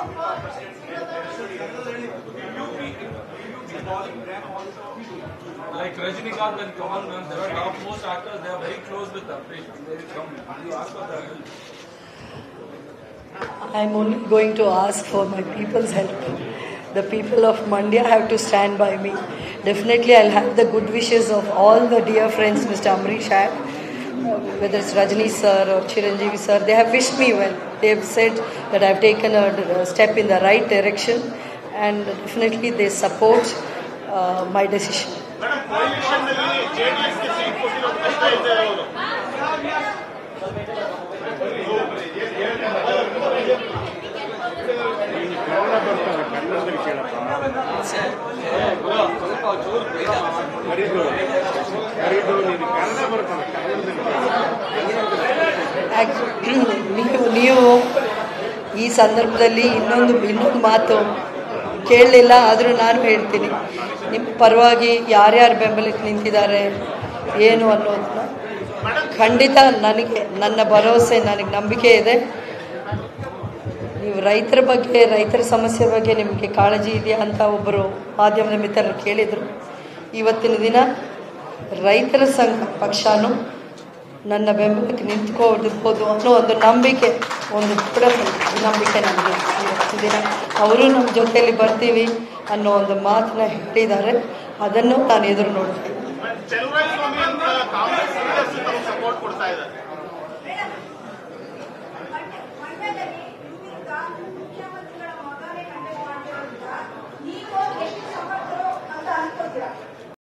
Like Rajinikanth and Kamal Nand, they are top most actors, they are very close with Amrish. They come, you ask for their help. I'm only going to ask for my people's help. The people of Mandya have to stand by me. Definitely, I'll have the good wishes of all the dear friends Mr. Amrish had, uh, whether it's Rajni sir or Chiranjeevi sir. They have wished me well. They have said that I've taken a, a step in the right direction, and definitely they support uh, my decision. Madam coalition ನಲ್ಲಿ ಜೆಡಿಎಸ್ಗೆ seat ಕೊಟ್ಟಿರೋದು ಕಷ್ಟ ಇದೆ ಅವರು ಕನ್ನಡ ಬರ್ತಾರೆ ಕನ್ನಡದಲ್ಲಿ ಕೇಳಪ್ಪ ಕರಿದು ಕರಿದು ನೀನು ಕನ್ನಡ ಬರ್ತಾನೆ ಕನ್ನಡದಲ್ಲಿ ಆ್ಯಕ್ಚು- ನೀವು ನೀವು ಈ ಸಂದರ್ಭದಲ್ಲಿ ಇನ್ನೊಂದು ಇನ್ನೊಂದು ಮಾತು ಕೇಳಲಿಲ್ಲ ಆದರೂ ನಾನು ಹೇಳ್ತೀನಿ ನಿಮ್ಮ ಪರವಾಗಿ ಯಾರ್ಯಾರು ಬೆಂಬಲಕ್ಕೆ ನಿಂತಿದ್ದಾರೆ ಏನು ಅನ್ನೋದನ್ನ ಖಂಡಿತ ನನಗೆ ನನ್ನ ಭರವಸೆ ನನಗೆ ನಂಬಿಕೆ ಇದೆ ನೀವು ರೈತರ ಬಗ್ಗೆ ರೈತರ ಸಮಸ್ಯೆ ಬಗ್ಗೆ ನಿಮಗೆ ಕಾಳಜಿ ಇದೆಯಾ ಅಂತ ಒಬ್ಬರು ಮಾಧ್ಯಮದ ಮಿತ್ರರು ಕೇಳಿದರು ಇವತ್ತಿನ ದಿನ ರೈತರ ಸಂಘ ಪಕ್ಷನೂ ನನ್ನ ಬೆಂಬಲಕ್ಕೆ ನಿಂತ್ಕೊಂಡಿರ್ಬೋದು ಅನ್ನೋ ಒಂದು ನಂಬಿಕೆ ಒಂದು ದೃಢ ನಂಬಿಕೆ ನನಗೆ ಇವತ್ತಿನ ದಿನ ಅವರು ನಮ್ಮ ಜೊತೆಯಲ್ಲಿ ಬರ್ತೀವಿ ಅನ್ನೋ ಒಂದು ಮಾತನ್ನ ಹೇಳಿದ್ದಾರೆ ಅದನ್ನು ನಾನು ಎದುರು ನೋಡ್ತೀನಿ